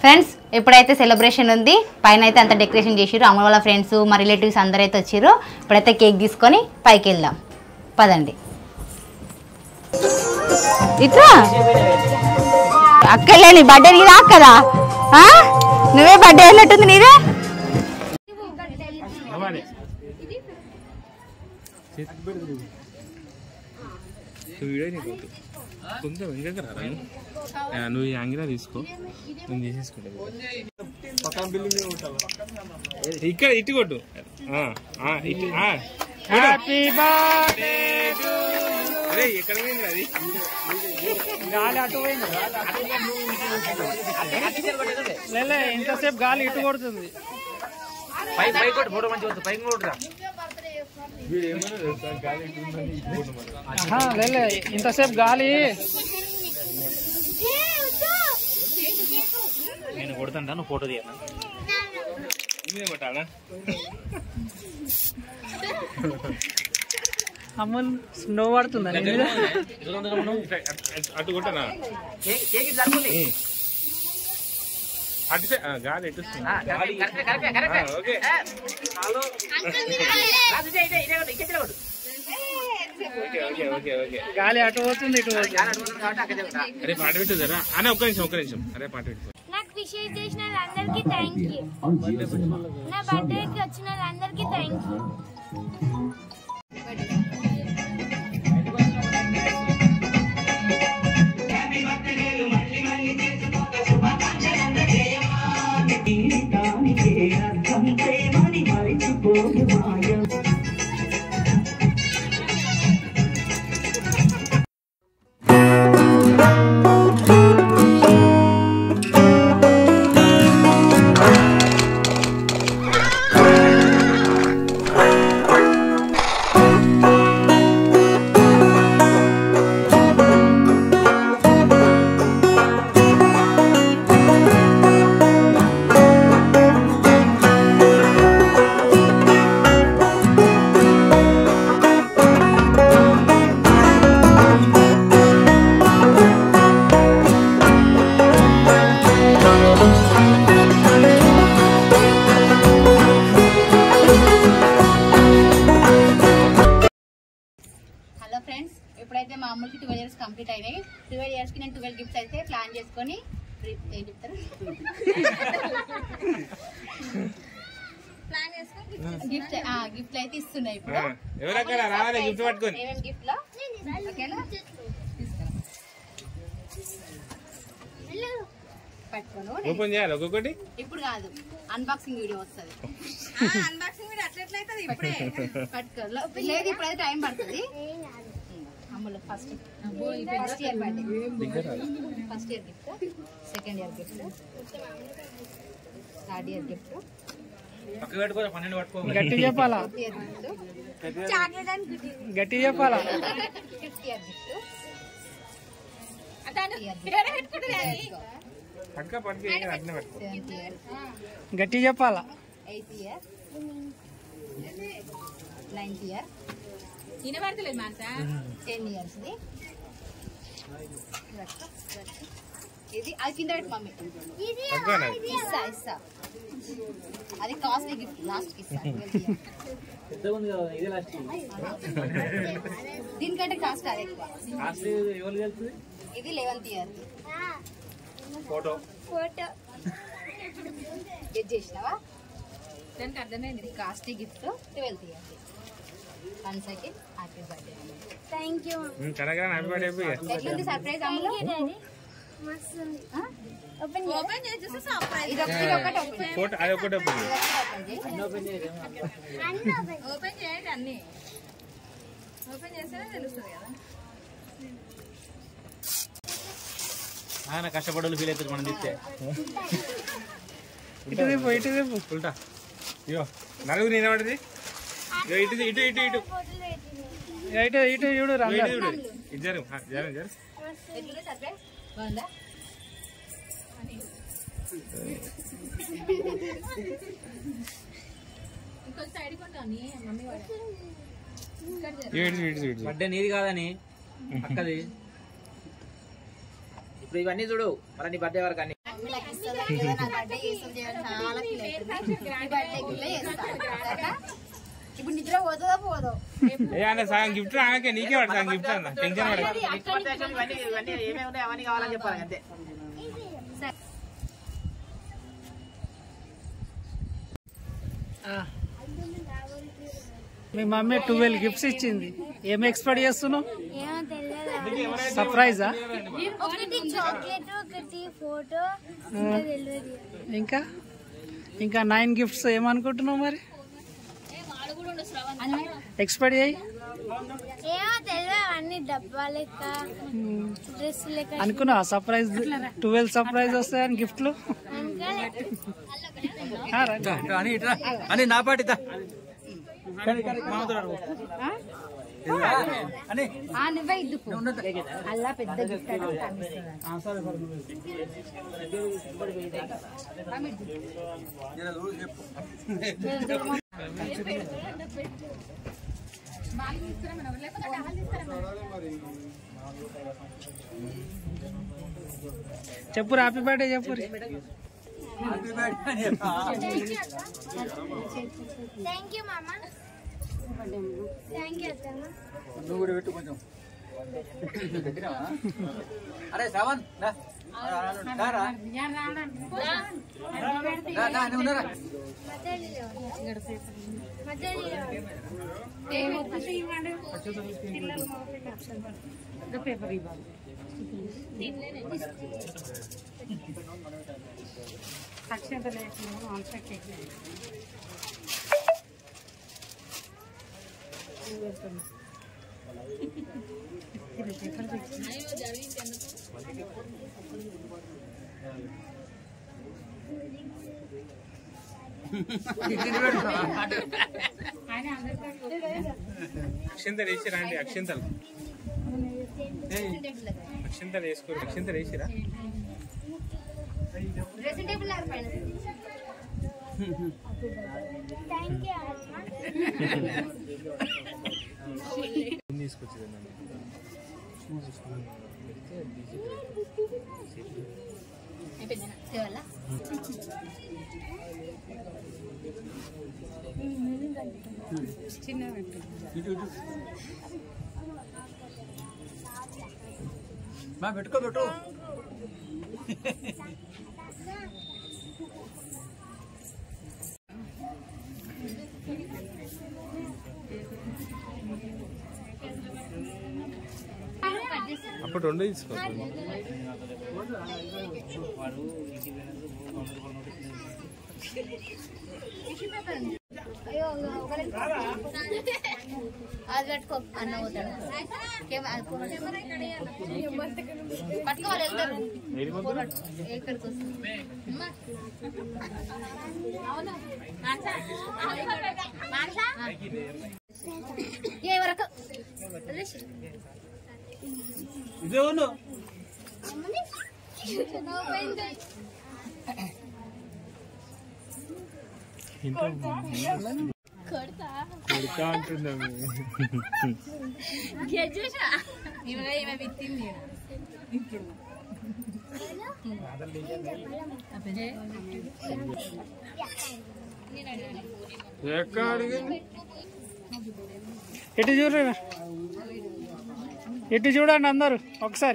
Friends ఎప్పుడైతే celebration ఉంది పైన అయితే అంత డెకరేషన్ చేసిర్రు అమ్మ వాళ్ళ ఫ్రెండ్స్ మా రిలేటివ్స్ అందరూ అయితే వచ్చిర్రు ఇప్పుడైతే కేక్ తీసుకొని పైకి వెళ్దాం పదండి ఇట్లా అక్కలే నీ బర్త్డే నీదా కదా ఆ? నువ్వే బర్త్డే అయినట్టుంది నీదే వీడియో నీకు కొంచెం ఇంకా రారా నువ్వు ఈ యాంగిలా తీసుకో నేను తీసేసుకుంటా ఇక్కడ ఇటు కొట్టు ఆ, ఆ, ఇటు, ఆ. అరే ఎక్కడ పోయింది అది లేలే ఇంతసేపు గాలి ఇటు కొడుతుంది ఆహా, లేలే ఇంతసేపు గాలి నేను కొడుతుంటా నువ్వు ఫోటో తీయనా ఇదే కొట్టాలా అమ్ముల్ స్నో పడుతుందా నీ మీద? ఇట్లా, అటు- అటు కొట్టనా ఉం. అటు సై- ఆ, గాలి ఎటు వస్తుంది? ఆ, okay okay okay okay okay గాలి అటు పోతుంది ఇటు పోతుంది అరే పాట పెట్టు జరా అన్న ఒక్క నిమిషం ఒక్క నిమిషం అరే పాట పెట్టు నాకు విషయం చేసిన వాళ్ళందరికీ థ్యాంక్ యూ నా బర్త్డేకి వచ్చిన వాళ్ళందరికీ థ్యాంక్ యూ హలో ఫ్రెండ్స్ ఇప్పుడైతే మా అమ్మకి ట్వెల్వ్ ఇయర్స్ కంప్లీట్ అయినాయి ట్వెల్వ్ ఇయర్స్కి నేను ట్వెల్వ్ గిఫ్ట్స్ అయితే ప్లాన్ చేసుకొని ఏం చెప్తారు గిఫ్ట్ గిఫ్ట్ అయితే ఇస్తున్నాయి ఇప్పుడు ఆ, ఎవరక్కడ రావాలి గిఫ్ట్ పట్టుకొని ఏమేమి గిఫ్ట్ లో ఓకేనా తీసుకురా పట్టుకోను ఓపెన్ చేయాలి ఒక్కొక్కటి ఇప్పుడు కాదు అన్బాక్సింగ్ వీడియో వస్తుంది పట్టుకో లో- లేదు ఇప్పుడైతే టైం పడుతుంది అమ్మలు first first year birthday first year gift second year gift third year gift పక్క పెట్టుకో పన్నెండు పట్టుకో గట్టి చెప్పాలా ఫోర్త్ ఇయర్ గిఫ్ట్ గట్టి చెప్పాలా ఫిఫ్త్ ఇయర్ గిఫ్ట్ పట్టుక పట్టుక ఏం కాదు, అట్నే పట్టుకో సెవెంత్ ఇయర్ గట్టి చెప్పాలా eighth year ninth year ten years ఇది అది కింద పెట్టు మమ్మీ పట్టుకోనా ఇస్తా ఇస్తా అది కాస్ట్లీ గిఫ్ట్ లాస్ట్ కి ఇస్తా 12th year. పెద్దగా ఉంది కదా ఇదే లాస్ట్ దీనికంటే కాస్ట్ అది ఎక్కువ లాస్ట్ ఎవరు వెళ్తుంది ఇది eleventh year photo photo get చేసినావా దానికి అర్థమైంది ఇది costly gift twelfth year one second happy birthday thank you కనకరా హ్యాపీ బర్త్డే చెప్పు ఇక. ఎట్లుంది సర్ప్రైజ్ అమ్ములు డాడీ మస్తు ఉంది ఆ? ఓపెన్ ఓపెన్ చేసి ఇది ఒక- ఇది ఒకటి ఓపెన్ చేయి. ఫోటో అది ఒకటి ఓపెన్ ఇది ఒకటి ఓపెన్ చేయి. అన్ని ఓపెన్ ఓపెన్ చేయండి అన్ని ఓపెన్ చేస్తేనే తెలుస్తుంది కదా ఆయన కష్టపడలు ఫీల్ అవుతుంది మనం తీస్తే ఇటు దిప్పు ఇటు దిప్పు ఉల్టా ఇయో నలుగురు నిలబడింది ఇగో ఇటు ఇటు ఇటు ఇటు ఫోటోలు పెట్టింది ఇటు ఇటు చూడు ఇగో రంగా ఇటు చూడు ఇటు జరు ఆ, జరు జరు ఎట్లుంది సర్ప్రైజ్ బాగుందా ఇంకొక సైడ్ కొంటాను మమ్మీ వాడు ఇటు ఇటు ఇటు బర్త్డే నీది కాదని అక్కది ఇప్పుడు ఇవన్నీ చూడు మళ్ళీ నీ బర్త్డే వరకు అన్ని మమ్మీ నాకు ఇస్తుందా లేదా నా బర్త్డే చేస్తుంది చేయాలని చాలా ఫీల్ అవుతుంది ఈ బర్త్డే గిట్ల చేస్తా సరేనా? ఇప్పుడు నిద్ర పోతుందో పోదో ఏ అన్న సగం గిఫ్ట్ ఆమెకే నీకే పడు సగం గిఫ్ట్ అన్న టెన్షన్ పడ ఇవన్నీ ఇవన్నీ ఏమేమి ఉన్నాయి అవన్నీ కావాలని చెప్పాలి అంతే మీ మమ్మీ ట్వెల్వ్ గిఫ్ట్స్ ఇచ్చింది ఏం ఎక్స్పెక్ట్ చేస్తున్నావు ఏమో తెలియదు సర్ప్రైజా ఒకటి చాక్లెట్ ఒకటి ఫోటో ఇంకా తెలియదు ఇంకా ఇంకా నైన్ గిఫ్ట్స్ ఏమనుకుంటున్నావు మరి ఎక్స్పెక్ట్ చేయి ఏమో తెలియదు అన్ని డబ్బా లెక్క డ్రెస్ లెక్క అనుకున్నావా సర్ప్రైజ్ ట్వెల్వ్ సర్ప్రైజ్ వస్తాయని గిఫ్ట్లు అనుకోలే ఆ, రండి. అని ఇట్రా అని నా పాటితా అని ఆ నువ్వే ఇద్దుకో అల్లా పెద్ద గిఫ్ట్ చెప్పు హ్యాపీ బర్త్డే చెప్పు థ్యాంక్ యూ మామ థ్యాంక్ యూ అత్తమ్మ నువ్వు కూడా పెట్టు కొంచెం అరే శ్రవణ్ రా. రా, రా. రా, రా, నువ్వు ఉన్నారా? అక్షంతలు వేసి రండి అక్షంతలు అక్షంతలు వేసుకోరు అక్షంతలు వేసిరా డ్రెస్సింగ్ టేబుల్ లాగా పైన థ్యాంక్ యూ అమ్మ తీసుకొచ్చేది అయిపోయిందా తేవాలా మా పెట్టుకో పెట్టు అప్పుడు రెండు తీసుకోవచ్చు అయ్యో అది పెట్టుకో అన్న పోతాడు కేమ- అది ఫోన్ పట్టుకోవాలి వెళ్తారు ఎక్కడికి వస్తుంది అమ్మా. ఆ. ఏ వరకు వదిలేసి. ఇదే ఉండు కొడుకా అంటున్నాము ఎక్కడ అడిగింది ఎటు చూడండి ఎటు చూడండి అందరు ఒకసారి